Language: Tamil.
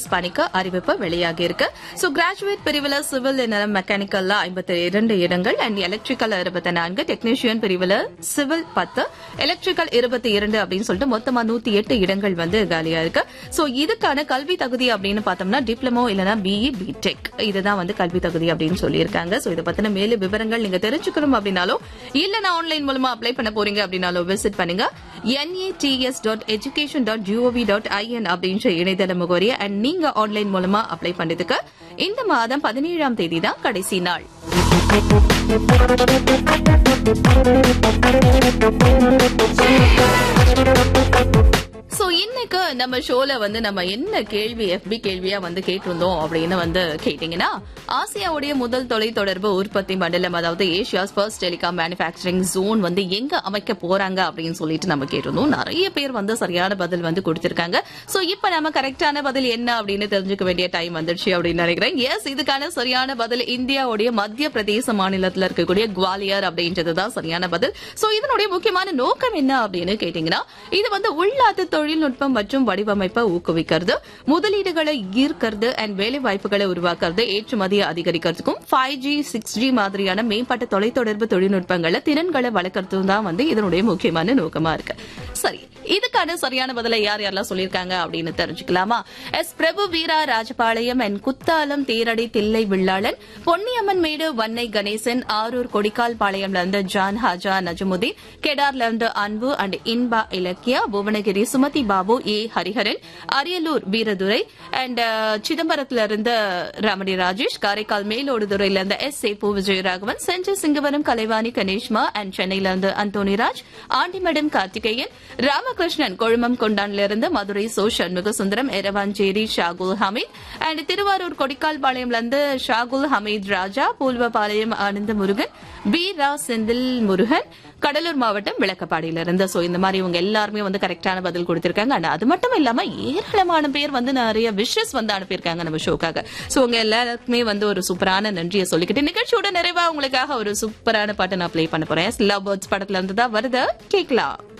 பண்ணிக்க அறிவிப்பு வெளியாகி இருக்கு சோ கிராஜுவேட் பிரிவுல சிவில் மெக்கானிக்கல்ல ஐம்பத்தி இரண்டு இடங்கள் அண்ட் எலக்ட்ரிக்கல் இருபத்தி நான்கு டெக்னீஷியன் பிரிவுல சிவில் பத்து எலக்ட்ரிக்கல் இருபத்தி இரண்டு அப்படின்னு சொல்லிட்டு மொத்தமா நூத்தி எட்டு இடங்கள் வந்து காலியா இருக்கு சோ இதுக்கான கல்வி தகுதி அப்படின்னு பார்த்தோம்னா டிப்ளமோ இல்லனா பிஇ பிடெக் இதுதான் வந்து கல்வி தகுதி அப்படின்னு சொல்லியிருக்காங்க சோ இதை பத்தின மேலும் விவரங்கள் நீங்க தெரிஞ்சுக்கணும் அப்படின்னாலும் இல்ல நான் ஆன்லைன் மூலமா அப்ளை பண்ண போறீங்க அப்படின்னாலும் விசிட் பண்ணுங்க NATS dot education dot GOV dot IN அப்படின்ற இணையதள முகவரியை அண்ட் நீங்க ஆன்லைன் மூலமா அப்ளை பண்ணதுக்கு இந்த மாதம் பதினேழாம் தேதி தான் கடைசி நாள் சோ இன்னைக்கு நம்ம ஷோல வந்து நம்ம என்ன கேள்வி எஃபி கேள்வியா வந்து கேட்டிருந்தோம் அப்படின்னு வந்து கேட்டீங்கன்னா ஆசியாவுடைய முதல் தொலைத்தொடர்பு உற்பத்தி மண்டலம் அதாவது Asia's first telecom manufacturing zone வந்து எங்க அமைக்க போறாங்க அப்படின்னு சொல்லிட்டு நம்ம கேட்டிருந்தோம் நிறைய பேர் வந்து சரியான பதில் வந்து கொடுத்திருக்காங்க சோ இப்ப நம்ம கரெக்டான பதில் என்ன அப்படின்னு தெரிஞ்சுக்க வேண்டிய டைம் வந்துருச்சு அப்படின்னு நினைக்கிறேன் எஸ் இதுக்கான சரியான பதில் இந்தியாவுடைய மத்திய பிரதேச மாநிலத்தில் இருக்கக்கூடிய குவாலியர் அப்படின்றது தான் சரியான பதில் சோ இதனுடைய முக்கியமான நோக்கம் என்ன அப்படின்னு கேட்டீங்கன்னா இது வந்து உள்நாட்டு தொழில்நுட்பம் மற்றும் வடிவமைப்பை ஊக்குவிக்கிறது முதலீடுகளை ஈர்க்கிறது அண்ட் வேலை வாய்ப்புகளை உருவாக்குறது ஏற்றுமதியை அதிகரிக்கிறதுக்கும் ஃபைவ் ஜி சிக்ஸ் ஜி மாதிரியான மேம்பட்ட தொலைத்தொடர்பு தொழில்நுட்பங்களை திறன்களை வளர்க்கறதும் தான் வந்து இதனுடைய முக்கியமான நோக்கமா இருக்கு சரி இதுக்கான சரியான பதிலை யார் யாரெல்லாம் சொல்லியிருக்காங்க அப்படின்னு தெரிஞ்சுக்கலாமா எஸ் பிரபு வீரா ராஜபாளையம் அண்ட் குத்தாலம் தேரடி தில்லை வில்லாளன் பொன்னியம்மன் மேடு வன்னை கணேசன் ஆரூர் கொடிக்கால் பாளையம்ல இருந்து ஜான் ஹாஜா நஜமுதீன் கெடார்ல இருந்து Anbu and Inba Ilakkiya Bhuvanagiri Sumathi Babu A Hariharan Ariyalur Veeradurai and சிதம்பரத்துல இருந்து ரமணி ராஜேஷ் காரைக்கால் மேலோடுதுறையில இருந்து எஸ் சேப்பு விஜயராகவன் செஞ்சி சிங்கவரம் கலைவாணி கணேஷ்மா அண்ட் சென்னையில இருந்து அந்தோனிராஜ் ஆண்டிமடம் கார்த்திகேயன் ராமகிருஷ்ணன் கொழுமம் கொண்டான்ல இருந்து மதுரை சோ சண்முக சுந்தரம் எரவாஞ்சேரி ஷாகுல் ஹமீத் அண்ட் திருவாரூர் கொடிக்கால் பாளையம்ல இருந்து ஷாகுல் ஹமீத் ராஜா பூல்வபாளையம் ஆனந்த முருகன் பி ரா செந்தில் முருகன் கடலூர் மாவட்டம் விளக்கப்பாடியில இருந்து சோ இந்த மாதிரி இவங்க எல்லாருமே வந்து கரெக்டான பதில் கொடுத்திருக்காங்க அண்ட் அது மட்டும் இல்லாம ஏராளமான பேர் வந்து நிறைய விஷஸ் வந்து அனுப்பியிருக்காங்க நம்ம ஷோக்காக சோ உங்க எல்லாருக்குமே வந்து ஒரு சூப்பரான நன்றியை சொல்லிக்கிட்டு நிகழ்ச்சியோட நிறைவா உங்களுக்காக ஒரு சூப்பரான பாட்டை நான் ப்ளே பண்ண போறேன் லவ் பேர்ட்ஸ் படத்துல இருந்து தான் வருது கேட்கலாம்